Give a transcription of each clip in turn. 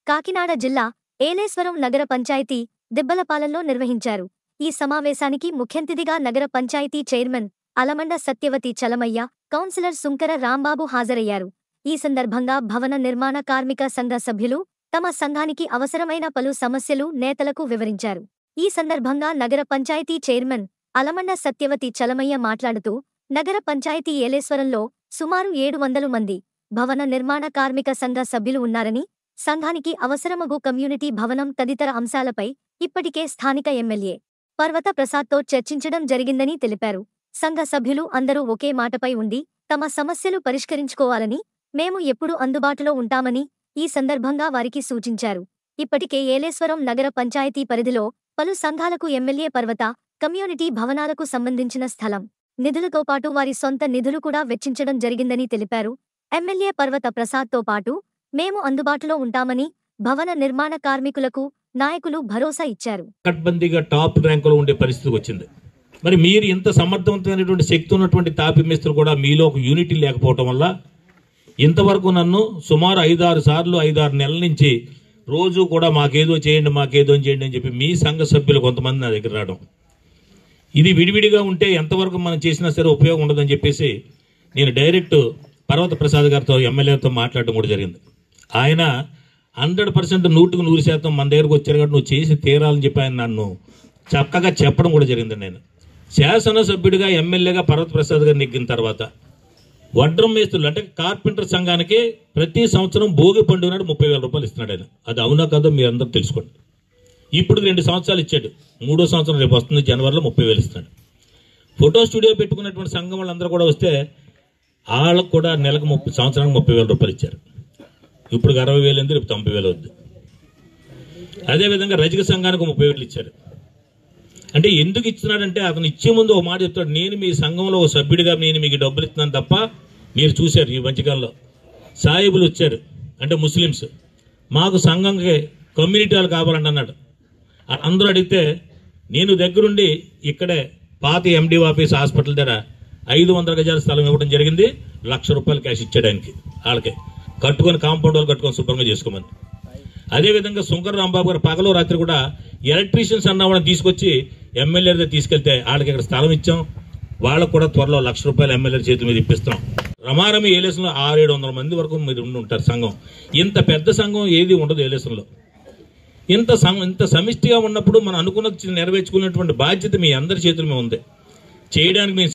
కాకినాడ జిల్లా ఏలేశ్వరం నగర పంచాయతీ దిబ్బలపాలెంలో నిర్వహించారు ఈ సమావేశానికి ముఖ్యంతిథిగా నగర పంచాయతీ చైర్మన్ అలమండ సత్యవతి చలమయ్య కౌన్సిలర్ సుంకర రాంబాబు హాజరయ్యారు ఈ సందర్భంగా భవన నిర్మాణ కార్మిక సంఘ సభ్యులు తమ సంఘానికి అవసరమైన పలు సమస్యలు నేతలకు వివరించారు ఈ సందర్భంగా నగర పంచాయతీ చైర్మన్ అలమండ సత్యవతి చలమయ్య మాట్లాడుతూ నగర పంచాయతీ ఏలేశ్వరంలో సుమారు ఏడు వందలు మంది భవన నిర్మాణ కార్మిక సంఘ సభ్యులు ఉన్నారని సంఘానికి అవసరమగు కమ్యూనిటీ భవనం తదితర అంశాలపై ఇప్పటికే స్థానిక ఎమ్మెల్యే పర్వత ప్రసాద్తో చర్చించడం జరిగిందని తెలిపారు సంఘ సభ్యులు అందరూ ఒకే మాటపై ఉండి తమ సమస్యలు పరిష్కరించుకోవాలని మేము ఎప్పుడూ అందుబాటులో ఉంటామని ఈ సందర్భంగా వారికి సూచించారు ఇప్పటికే ఏలేశ్వరం నగర పంచాయతీ పరిధిలో పలు సంఘాలకు ఎమ్మెల్యే పర్వత కమ్యూనిటీ భవనాలకు సంబంధించిన స్థలం నిధులతో పాటు వారి సొంత నిధులు కూడా వెచ్చించడం జరిగిందని తెలిపారు ఎమ్మెల్యే పర్వత ప్రసాద్తో పాటు మేము అందుబాటులో ఉంటామని భవన నిర్మాణ కార్మికులకు నాయకులు భరోసా ఇచ్చారు పకడ్బందీగా టాప్ ర్యాంకులో ఉండే పరిస్థితి వచ్చింది మరి మీరు ఇంత సమర్థవంతమైనటువంటి శక్తి ఉన్నటువంటి తాపి మేస్త్రులు కూడా మీలో ఒక యూనిటీ లేకపోవటం వల్ల ఇంతవరకు నన్ను సుమారు ఐదారు సార్లు ఐదారు నెలల నుంచి రోజు కూడా మాకేదో చేయండి మాకేదో చేయండి అని చెప్పి మీ సంఘ సభ్యులు కొంతమంది నా దగ్గర రావడం ఇది విడివిడిగా ఉంటే ఎంతవరకు మనం చేసినా సరే ఉపయోగం ఉండదని చెప్పేసి నేను డైరెక్ట్ పర్వత ప్రసాద్ గారితో ఎమ్మెల్యేతో మాట్లాడడం కూడా జరిగింది ఆయన హండ్రెడ్ పర్సెంట్ నూటికి నూరు శాతం మన దగ్గరకు వచ్చారు కాబట్టి నువ్వు చేసి తీరాలని చెప్పి ఆయన నన్ను చక్కగా చెప్పడం కూడా జరిగింది నేను శాసనసభ్యుడిగా ఎమ్మెల్యేగా పర్వత ప్రసాద్ గారు నెగ్గిన తర్వాత వడ్రం మేస్తులు అంటే కార్పెంటర్ సంఘానికి ప్రతి సంవత్సరం భోగి పండుగ నాడు ముప్పై వేల రూపాయలు ఇస్తున్నాడు ఆయన అది అవునా కాదో మీరు అందరూ తెలుసుకోండి ఇప్పుడు రెండు సంవత్సరాలు ఇచ్చాడు మూడో సంవత్సరం రేపు వస్తుంది జనవరిలో ముప్పై వేలు ఇస్తున్నాడు ఫోటో స్టూడియో పెట్టుకున్నటువంటి సంఘం వాళ్ళందరూ కూడా వస్తే వాళ్ళకు కూడా నెలకు ముప్పై సంవత్సరానికి ముప్పై వేల రూపాయలు ఇచ్చారు ఇప్పుడు అరవై వేలు ఉంది రేపు తొంభై వేలు వద్దు అదేవిధంగా రజక సంఘానికి ముప్పై వేలు ఇచ్చారు అంటే ఎందుకు ఇస్తున్నాడంటే అతను ఇచ్చే ముందు ఒక మాట చెప్తాడు నేను మీ సంఘంలో ఒక సభ్యుడిగా నేను మీకు డబ్బులు ఇస్తున్నాను తప్ప మీరు చూశారు ఈ మధ్యకాలంలో సాయిబులు వచ్చారు అంటే ముస్లిమ్స్ మాకు సంఘంకి కమ్యూనిటీ వాళ్ళు కావాలండి అన్నాడు ఆ- అందరూ అడిగితే నేను దగ్గరుండి ఇక్కడే పాత ఎండి ఆఫీస్ హాస్పిటల్ దగ్గర ఐదు వందల గజాల స్థలం ఇవ్వడం జరిగింది లక్ష రూపాయలు క్యాష్ ఇచ్చాడు ఆయనకి వాళ్ళకి కట్టుకొని కాంపౌండ్ వాళ్ళు కట్టుకొని శుభ్రంగా చేసుకోమని అదేవిధంగా శంకర్ రాంబాబు గారు పగలు రాత్రి కూడా ఎలక్ట్రీషియన్స్ అన్న వాళ్ళని తీసుకొచ్చి ఎమ్మెల్యే దగ్గర తీసుకెళ్తే వాళ్ళకి ఇక్కడ స్థలం ఇచ్చాం వాళ్ళకు కూడా త్వరలో లక్ష రూపాయలు ఎమ్మెల్యే చేతి మీద ఇప్పిస్తాం రమారమి ఏలేసంలో ఆరేడు వందల మంది వరకు మీరు ఉండి ఉంటారు సంఘం ఇంత పెద్ద సంఘం ఏది ఉండదు ఏలేసంలో ఇంత సం- ఇంత సమిష్టిగా ఉన్నప్పుడు మనం అనుకున్నది నెరవేర్చుకునేటువంటి బాధ్యత మీ అందరి చేతుల మీద ఉంది చేయడానికి మీ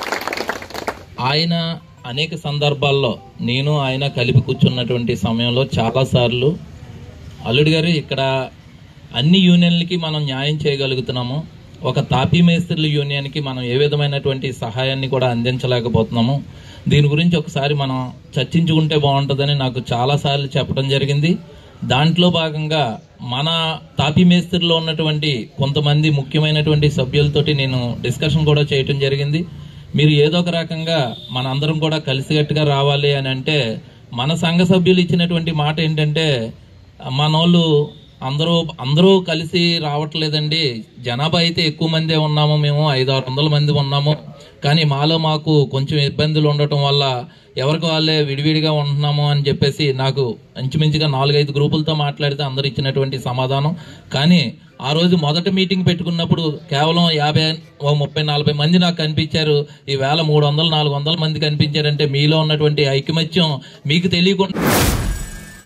ఆయన అనేక సందర్భాల్లో నేను ఆయన కలిపి కూర్చున్నటువంటి సమయంలో చాలాసార్లు అల్లుడి గారు ఇక్కడ అన్ని యూనియన్లకి మనం న్యాయం చేయగలుగుతున్నాము ఒక తాపీ మేస్త్రుల యూనియన్కి మనం ఏ విధమైనటువంటి సహాయాన్ని కూడా అందించలేకపోతున్నాము దీని గురించి ఒకసారి మనం చర్చించుకుంటే బాగుంటుందని నాకు చాలాసార్లు చెప్పడం జరిగింది దాంట్లో భాగంగా మన తాపీ మేస్త్రిలో ఉన్నటువంటి కొంతమంది ముఖ్యమైనటువంటి సభ్యులతోటి నేను డిస్కషన్ కూడా చేయటం జరిగింది మీరు ఏదో ఒక రకంగా మనందరం కూడా కలిసికట్టుగా రావాలి అని అంటే మన సంఘ సభ్యులు ఇచ్చినటువంటి మాట ఏంటంటే మనోళ్ళు అందరూ అందరూ కలిసి రావట్లేదండి జనాభా అయితే ఎక్కువ మందే ఉన్నాము మేము ఐదు ఆరు వందల మంది ఉన్నాము కానీ మాలో మాకు కొంచెం ఇబ్బందులు ఉండటం వల్ల ఎవరికి వాళ్ళే విడివిడిగా ఉంటున్నాము అని చెప్పేసి నాకు ఇంచుమించుగా నాలుగైదు గ్రూపులతో మాట్లాడితే అందరు ఇచ్చినటువంటి సమాధానం కానీ ఆ రోజు మొదటి మీటింగ్ పెట్టుకున్నప్పుడు కేవలం యాభై ఓ ముప్పై నలభై మంది నాకు కనిపించారు ఈ వేళ మూడు వందలు నాలుగు వందల మంది కనిపించారంటే మీలో ఉన్నటువంటి ఐకమత్యం మీకు తెలియకుండా